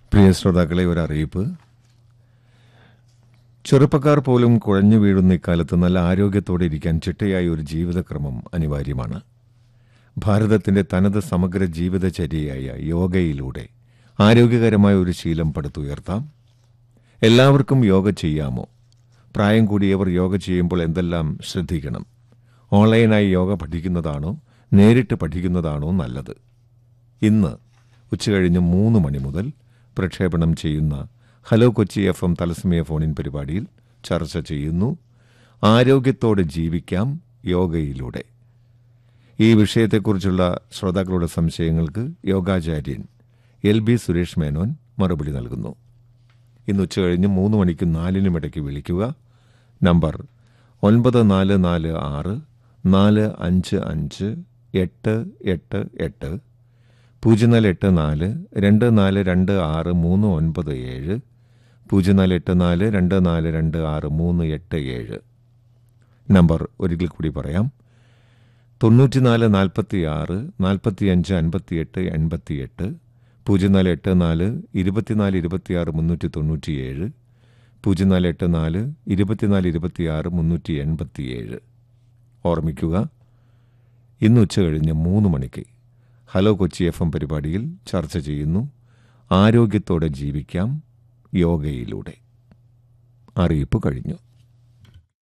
പ്രിയ ശ്രോതാക്കളെ ഒരു അറിയിപ്പ് ചെറുപ്പക്കാർ പോലും കുഴഞ്ഞു വീഴുന്ന ഇക്കാലത്ത് നല്ല ആരോഗ്യത്തോടെ ഇരിക്കാൻ ചിട്ടയായ ഒരു ജീവിതക്രമം അനിവാര്യമാണ് ഭാരതത്തിന്റെ തനത് സമഗ്ര ജീവിതചര്യയായ യോഗയിലൂടെ ആരോഗ്യകരമായ ഒരു ശീലം പടുത്തുയർത്താം എല്ലാവർക്കും യോഗ ചെയ്യാമോ പ്രായം കൂടിയവർ യോഗ ചെയ്യുമ്പോൾ എന്തെല്ലാം ശ്രദ്ധിക്കണം ഓൺലൈനായി യോഗ പഠിക്കുന്നതാണോ നേരിട്ട് പഠിക്കുന്നതാണോ നല്ലത് ഇന്ന് ഉച്ചകഴിഞ്ഞ് മൂന്ന് മണി മുതൽ പ്രക്ഷേപണം ചെയ്യുന്ന ഹലോ കൊച്ചി എഫ് എം തലസമയ ഫോണിൻ പരിപാടിയിൽ ചർച്ച ചെയ്യുന്നു ആരോഗ്യത്തോടെ ജീവിക്കാം യോഗയിലൂടെ ഈ വിഷയത്തെക്കുറിച്ചുള്ള ശ്രോതാക്കളുടെ സംശയങ്ങൾക്ക് യോഗാചാര്യൻ എൽ ബി സുരേഷ് മേനോൻ മറുപടി നൽകുന്നു ഇന്ന് ഉച്ചകഴിഞ്ഞ് മൂന്ന് മണിക്കും നാലിനും ഇടയ്ക്ക് വിളിക്കുക നമ്പർ ഒൻപത് നാല് നാല് ആറ് നാല് അഞ്ച് അഞ്ച് എട്ട് എട്ട് എട്ട് പൂജ്യം നാല് എട്ട് നാല് രണ്ട് നാല് രണ്ട് ആറ് മൂന്ന് ഒൻപത് ഏഴ് പൂജ്യം നാല് എട്ട് നാല് രണ്ട് നാല് രണ്ട് ആറ് മൂന്ന് എട്ട് ഏഴ് നമ്പർ ഒരിക്കൽ കൂടി പറയാം തൊണ്ണൂറ്റിനാല് നാൽപ്പത്തി ആറ് നാൽപ്പത്തിയഞ്ച് അൻപത്തിയെട്ട് എൺപത്തിയെട്ട് പൂജ്യം നാല് എട്ട് നാല് ഇരുപത്തിനാല് ഇരുപത്തിയാറ് മുന്നൂറ്റി തൊണ്ണൂറ്റിയേഴ് പൂജ്യം നാല് എട്ട് നാല് ഇരുപത്തിനാല് ഇരുപത്തിയാറ് മുന്നൂറ്റി എൺപത്തിയേഴ് ഓർമ്മിക്കുക ഇന്ന് ഉച്ച കഴിഞ്ഞ് മൂന്ന് മണിക്ക് ഹലോ കൊച്ചി എഫ് എം പരിപാടിയിൽ ചർച്ച ചെയ്യുന്നു ആരോഗ്യത്തോടെ ജീവിക്കാം യോഗയിലൂടെ അറിയിപ്പ് കഴിഞ്ഞു